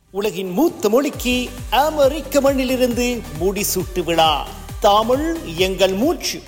உலகின் மூத்த மொழிக்கு அமெரிக்க மண்ணிலிருந்து முடிசூட்டு விழா தமிழ் எங்கள் மூச்சு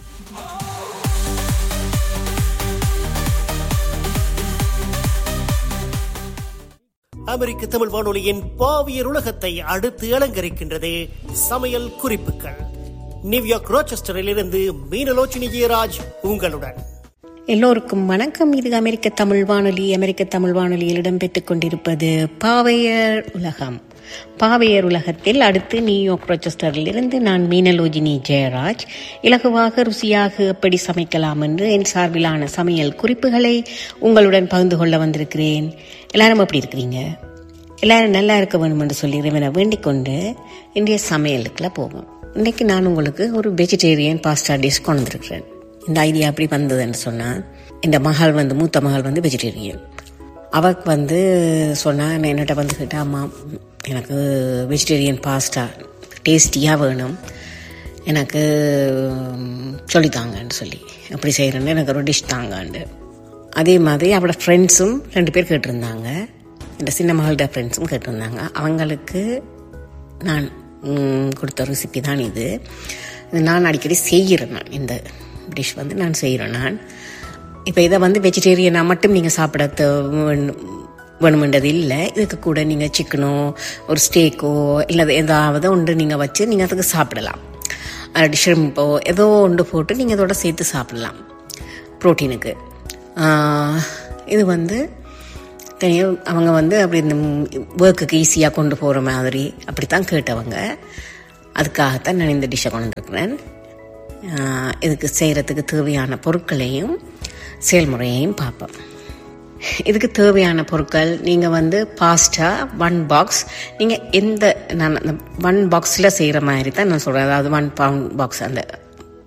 அமெரிக்க தமிழ் வானொலியின் பாவியர் உலகத்தை அடுத்து அலங்கரிக்கின்றது சமையல் குறிப்புகள் நியூயார்க் ரோச்செஸ்டரில் இருந்து மீனலோச்சினி ஜெயராஜ் உங்களுடன் எல்லோருக்கும் வணக்கம் இது அமெரிக்க தமிழ் வானொலி அமெரிக்க தமிழ் வானொலியில் இடம்பெற்றுக் கொண்டிருப்பது பாவையர் உலகம் பாவையர் உலகத்தில் அடுத்து நியூயார்க் ரோச்செஸ்டரில் இருந்து நான் மீனலோஜினி ஜெயராஜ் இலகுவாக ருசியாக எப்படி சமைக்கலாம் என்று என் சார்பிலான சமையல் குறிப்புகளை உங்களுடன் பகிர்ந்து கொள்ள வந்திருக்கிறேன் எல்லாரும் எப்படி இருக்கிறீங்க எல்லாரும் நல்லா இருக்க வேணும் என்று சொல்லி இறைவனை வேண்டிக் கொண்டு இன்றைய சமையலுக்குள்ள போவோம் இன்னைக்கு நான் உங்களுக்கு ஒரு வெஜிடேரியன் பாஸ்டா டிஷ் கொண்டு வந்திருக்கிறேன் இந்த ஐடியா எப்படி வந்ததுன்னு சொன்னால் இந்த மகள் வந்து மூத்த மகள் வந்து வெஜிடேரியன் அவக்கு வந்து சொன்னால் என்னட்ட வந்து கேட்டா அம்மா எனக்கு வெஜிடேரியன் பாஸ்டா டேஸ்டியாக வேணும் எனக்கு சொல்லித்தாங்கன்னு சொல்லி அப்படி செய்கிறேன்னு எனக்கு ஒரு டிஷ் தாங்கன்னு அதே மாதிரி அவளோட ஃப்ரெண்ட்ஸும் ரெண்டு பேர் கேட்டிருந்தாங்க இந்த சின்ன மகளோட ஃப்ரெண்ட்ஸும் கேட்டிருந்தாங்க அவங்களுக்கு நான் கொடுத்த ரெசிபி தான் இது நான் அடிக்கடி செய்கிறேன் நான் இந்த டிஷ் வந்து நான் செய்கிறேன் நான் இப்போ இதை வந்து வெஜிடேரியனாக மட்டும் நீங்கள் சாப்பிட வேணுமென்றது இல்லை இதுக்கு கூட நீங்கள் சிக்கனோ ஒரு ஸ்டேக்கோ இல்லை ஏதாவது ஒன்று நீங்கள் வச்சு நீங்கள் அதுக்கு சாப்பிடலாம் ஷிரிம்போ ஏதோ ஒன்று போட்டு நீங்கள் இதோட சேர்த்து சாப்பிடலாம் ப்ரோட்டீனுக்கு இது வந்து தனியாக அவங்க வந்து அப்படி இந்த ஒர்க்குக்கு ஈஸியாக கொண்டு போகிற மாதிரி அப்படி தான் கேட்டவங்க அதுக்காகத்தான் நான் இந்த டிஷ்ஷை கொண்டு வந்துருக்கிறேன் இதுக்கு செய்கிறதுக்கு தேவையான பொருட்களையும் செயல்முறையையும் பார்ப்போம் இதுக்கு தேவையான பொருட்கள் நீங்கள் வந்து பாஸ்டா ஒன் பாக்ஸ் நீங்கள் எந்த நான் அந்த ஒன் பாக்ஸில் செய்கிற மாதிரி தான் நான் சொல்கிறேன் அதாவது ஒன் பவுண்ட் பாக்ஸ் அந்த